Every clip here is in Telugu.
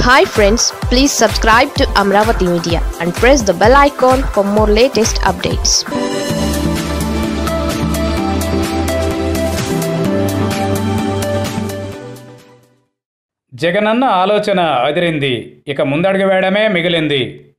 hi friends please subscribe to Amaravati media and press the bell icon for more latest updates జగనన్న ఆలోచన అదిరింది ఇక ముందడుగు వేయడమే మిగిలింది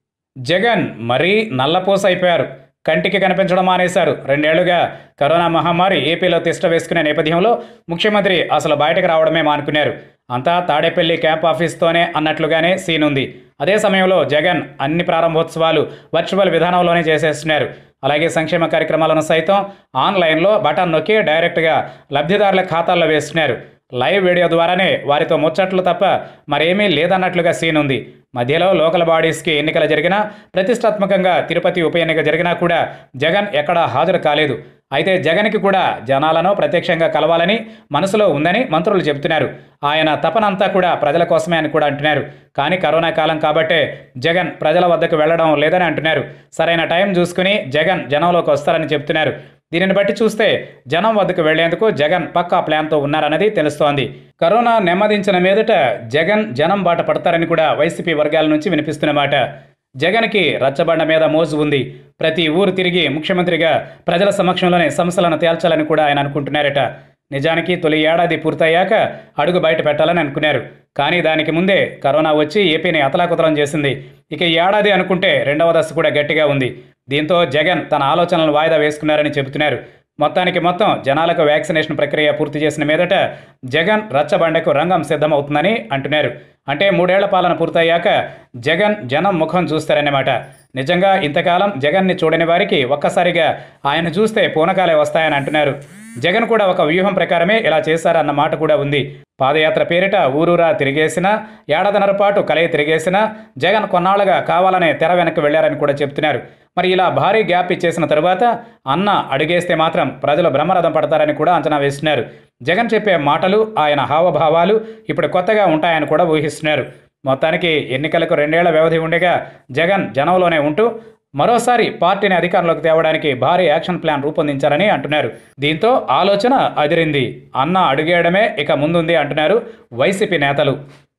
జగన్ మరీ నల్లపూస అయిపోయారు కంటికి కనిపించడం మానేశారు రెండేళ్లుగా కరోనా మహమ్మారి ఏపీలో తిష్ట వేసుకునే నేపథ్యంలో ముఖ్యమంత్రి అసలు బయటకు రావడమే మానుకున్నారు అంతా తాడేపల్లి క్యాంప్ ఆఫీస్తోనే అన్నట్లుగానే సీన్ ఉంది అదే సమయంలో జగన్ అన్ని ప్రారంభోత్సవాలు వర్చువల్ విధానంలోనే చేసేస్తున్నారు అలాగే సంక్షేమ కార్యక్రమాలను సైతం ఆన్లైన్లో బటన్ నొక్కి డైరెక్ట్గా లబ్ధిదారుల ఖాతాల్లో వేస్తున్నారు లైవ్ వీడియో ద్వారానే వారితో ముచ్చట్లు తప్ప మరేమీ లేదన్నట్లుగా సీన్ ఉంది మధ్యలో లోకల్ బాడీస్కి ఎన్నికలు జరిగినా ప్రతిష్టాత్మకంగా తిరుపతి ఉప ఎన్నిక జరిగినా కూడా జగన్ ఎక్కడా హాజరు కాలేదు అయితే జగన్కి కూడా జనాలను ప్రత్యక్షంగా కలవాలని మనసులో ఉందని మంత్రులు చెబుతున్నారు ఆయన తపనంతా కూడా ప్రజల కోసమే అని కూడా అంటున్నారు కానీ కరోనా కాలం కాబట్టే జగన్ ప్రజల వద్దకు వెళ్ళడం లేదని అంటున్నారు సరైన టైం చూసుకుని జగన్ జనంలోకి వస్తారని చెబుతున్నారు దీనిని బట్టి చూస్తే జనం వద్దకు వెళ్లేందుకు జగన్ పక్కా ప్లాన్తో ఉన్నారన్నది తెలుస్తోంది కరోనా నెమ్మదించిన మీదట జగన్ జనం బాట పడతారని కూడా వైసీపీ వర్గాల నుంచి వినిపిస్తున్న మాట జగన్కి రచ్చబండ మీద మోజు ఉంది ప్రతి ఊరు తిరిగి ముఖ్యమంత్రిగా ప్రజల సమక్షంలోనే సమస్యలను తేల్చాలని కూడా ఆయన అనుకుంటున్నారట నిజానికి తొలి ఏడాది పూర్తయ్యాక అడుగు బయట పెట్టాలని అనుకున్నారు కానీ దానికి ముందే కరోనా వచ్చి ఏపీని అతలాకుతలం చేసింది ఇక ఈ ఏడాది అనుకుంటే రెండవ దశ కూడా గట్టిగా ఉంది దీంతో జగన్ తన ఆలోచనలను వాయిదా వేసుకున్నారని చెబుతున్నారు మొత్తానికి మొత్తం జనాలకు వ్యాక్సినేషన్ ప్రక్రియ పూర్తి చేసిన మీదట జగన్ రచ్చబండకు రంగం సిద్ధమవుతుందని అంటున్నారు అంటే మూడేళ్ల పాలన పూర్తయ్యాక జగన్ జనం ముఖం చూస్తారన్నమాట నిజంగా ఇంతకాలం జగన్ని చూడని వారికి ఒక్కసారిగా ఆయన చూస్తే పూనకాలే వస్తాయని అంటున్నారు జగన్ కూడా ఒక వ్యూహం ప్రకారమే ఇలా చేశారన్న మాట కూడా ఉంది పాదయాత్ర పేరిట ఊరూరా తిరిగేసిన ఏడాదిన్నర పాటు కలయి తిరిగేసిన జగన్ కొన్నాళ్లుగా కావాలనే తెర వెనక్కి వెళ్లారని కూడా చెప్తున్నారు మరి ఇలా భారీ గ్యాప్ ఇచ్చేసిన తరువాత అన్న అడిగేస్తే మాత్రం ప్రజలు బ్రహ్మరథం పడతారని కూడా అంచనా వేస్తున్నారు జగన్ చెప్పే మాటలు ఆయన హావభావాలు ఇప్పుడు కొత్తగా ఉంటాయని కూడా ఊహిస్తున్నారు మొత్తానికి ఎన్నికలకు రెండేళ్ల వ్యవధి ఉండగా జగన్ జనంలోనే ఉంటూ మరోసారి పార్టీని అధికారంలోకి తేవడానికి భారీ యాక్షన్ ప్లాన్ రూపొందించారని అంటున్నారు దీంతో ఆలోచన అదిరింది అన్న అడుగేయడమే ఇక ముందుంది అంటున్నారు వైసీపీ నేతలు